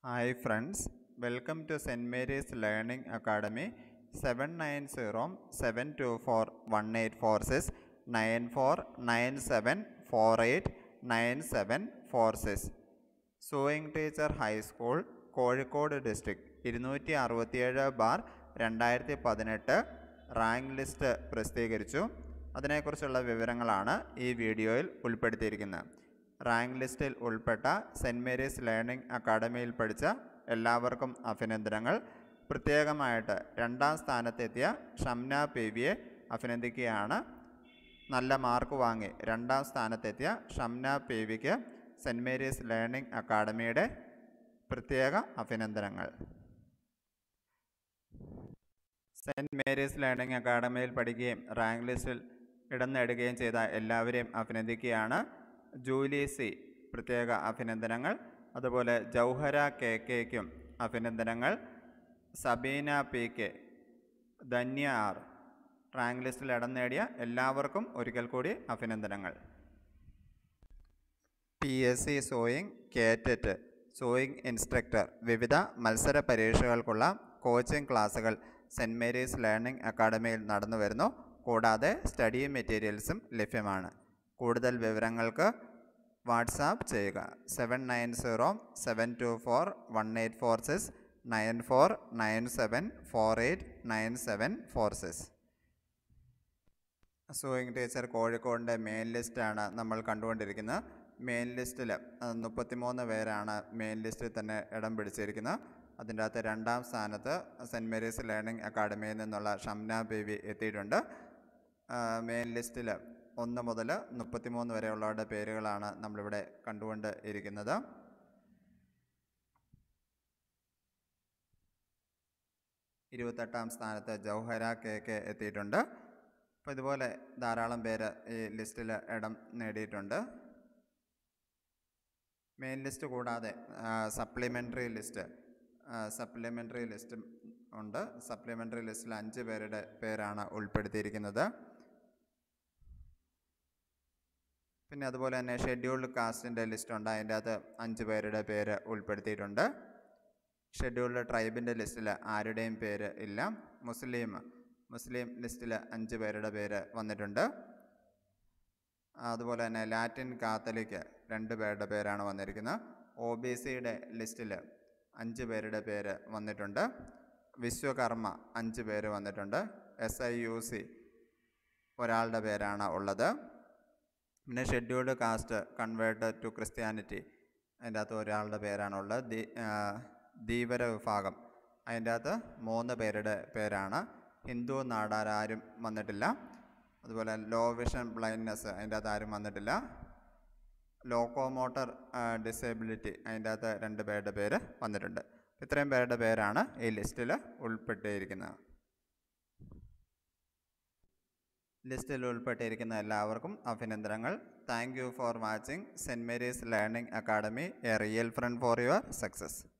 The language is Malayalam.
hi friends welcome to saint Mary's learning academy seven nine zero seven two four one eight four six nine four nine seven four eight nine seven four six sewing teacher high school Kozhikode district ഇരുന്നൂറ്റി അറുപത്തിയേഴ് ബാർ രണ്ടായിരത്തി പതിനെട്ട് റാങ്ക് ലിസ്റ്റ് പ്രസിദ്ധീകരിച്ചു അതിനെക്കുറിച്ചുള്ള വിവരങ്ങളാണ് ഈ വീഡിയോയിൽ ഉൾപ്പെടുത്തിയിരിക്കുന്നത് റാങ്ക് ലിസ്റ്റിൽ ഉൾപ്പെട്ട സെൻറ്റ് മേരീസ് ലേണിംഗ് അക്കാഡമിയിൽ പഠിച്ച എല്ലാവർക്കും അഭിനന്ദനങ്ങൾ പ്രത്യേകമായിട്ട് രണ്ടാം സ്ഥാനത്തെത്തിയ ഷംന പി വിയെ അഭിനന്ദിക്കുകയാണ് നല്ല മാർക്ക് വാങ്ങി രണ്ടാം സ്ഥാനത്തെത്തിയ ഷംന പി വിക്ക് സെൻറ്റ് മേരീസ് ലേണിംഗ് അക്കാഡമിയുടെ പ്രത്യേക അഭിനന്ദനങ്ങൾ സെൻറ്റ് മേരീസ് ലേണിംഗ് അക്കാഡമിയിൽ പഠിക്കുകയും റാങ്ക് ലിസ്റ്റിൽ ഇടം നേടുകയും ചെയ്ത എല്ലാവരെയും അഭിനന്ദിക്കുകയാണ് ജൂലി സി പ്രത്യേക അഭിനന്ദനങ്ങൾ അതുപോലെ ജൗഹര കെ കെക്കും അഭിനന്ദനങ്ങൾ Sabeena P K Dhanya R rank ലിസ്റ്റിൽ ഇടം നേടിയ എല്ലാവർക്കും ഒരിക്കൽ കൂടി അഭിനന്ദനങ്ങൾ പി എസ് സി സോയിങ് കേറ്ററ്റ് സോയിങ് ഇൻസ്ട്രക്ടർ വിവിധ മത്സര പരീക്ഷകൾക്കുള്ള കോച്ചിംഗ് ക്ലാസ്സുകൾ സെൻറ്റ് മേരീസ് ലേണിംഗ് അക്കാഡമിയിൽ നടന്നു വരുന്നു കൂടാതെ സ്റ്റഡി മെറ്റീരിയൽസും ലഭ്യമാണ് കൂടുതൽ വിവരങ്ങൾക്ക് വാട്സാപ്പ് ചെയ്യുക seven nine zero seven two four one eight four six nine four nine seven four eight nine seven four six sewing teacher കോഴിക്കോടിൻ്റെ മെയിൻ ലിസ്റ്റാണ് നമ്മൾ കണ്ടുകൊണ്ടിരിക്കുന്നത് മെയിൻ ലിസ്റ്റിൽ മുപ്പത്തിമൂന്ന് പേരാണ് മെയിൻ ലിസ്റ്റിൽ തന്നെ ഇടം പിടിച്ചിരിക്കുന്നത് അതിൻ്റെ അകത്ത് രണ്ടാം സ്ഥാനത്ത് സെൻറ്റ് മേരീസ് ലേണിംഗ് അക്കാഡമിയിൽ നിന്നുള്ള ഷംന ബേബി എത്തിയിട്ടുണ്ട് മെയിൻ ലിസ്റ്റിൽ ഒന്ന് മുതൽ മുപ്പത്തിമൂന്ന് വരെയുള്ളവരുടെ പേരുകളാണ് നമ്മളിവിടെ കണ്ടുകൊണ്ട് ഇരിക്കുന്നത് ഇരുപത്തെട്ടാം സ്ഥാനത്ത് ജൗഹര കെ കെ എത്തിയിട്ടുണ്ട് അപ്പോൾ ഇതുപോലെ ധാരാളം പേര് ഈ ലിസ്റ്റിൽ ഇടം നേടിയിട്ടുണ്ട് മെയിൻ ലിസ്റ്റ് കൂടാതെ സപ്ലിമെൻ്ററി ലിസ്റ്റ് സപ്ലിമെൻ്ററി ലിസ്റ്റും ഉണ്ട് സപ്ലിമെൻ്ററി ലിസ്റ്റിൽ അഞ്ച് പേരുടെ പേരാണ് ഉൾപ്പെടുത്തിയിരിക്കുന്നത് പിന്നെ അതുപോലെ തന്നെ ഷെഡ്യൂൾഡ് കാസ്റ്റിൻ്റെ ലിസ്റ്റ് ഉണ്ട് അതിൻ്റെ അകത്ത് അഞ്ച് പേരുടെ പേര് ഉൾപ്പെടുത്തിയിട്ടുണ്ട് ഷെഡ്യൂൾഡ് ട്രൈബിൻ്റെ ലിസ്റ്റിൽ ആരുടെയും പേര് ഇല്ല മുസ്ലിം മുസ്ലിം ലിസ്റ്റിൽ അഞ്ച് പേരുടെ പേര് വന്നിട്ടുണ്ട് അതുപോലെ തന്നെ ലാറ്റിൻ കാത്തലിക്ക് രണ്ട് പേരുടെ പേരാണ് വന്നിരിക്കുന്നത് ഒ ബി സിയുടെ ലിസ്റ്റിൽ അഞ്ച് പേരുടെ പേര് വന്നിട്ടുണ്ട് വിശ്വകർമ്മ അഞ്ച് പേര് വന്നിട്ടുണ്ട് എസ് ഐ യു സി ഒരാളുടെ പേരാണ് ഉള്ളത് പിന്നെ scheduled caste converted to Christianity അതിൻ്റെ അകത്ത് ഒരാളുടെ പേരാണുള്ളത് ദീ ധീവര വിഭാഗം അതിൻ്റെ അകത്ത് മൂന്ന് പേരുടെ പേരാണ് ഹിന്ദു നാടാരും വന്നിട്ടില്ല അതുപോലെ ലോ വിഷൻ ബ്ലൈൻഡ്നെസ് അതിൻ്റെ അകത്ത് ആരും വന്നിട്ടില്ല ലോക്കോമോട്ടർ ഡിസേബിലിറ്റി അതിൻ്റെ അകത്ത് രണ്ട് പേരുടെ പേര് വന്നിട്ടുണ്ട് ഇത്രയും പേരുടെ പേരാണ് ഈ ലിസ്റ്റിൽ ഉൾപ്പെട്ടിരിക്കുന്നത് ലിസ്റ്റിൽ ഉൾപ്പെട്ടിരിക്കുന്ന എല്ലാവർക്കും അഭിനന്ദനങ്ങൾ thank you for watching saint Mary's learning academy a real friend for your success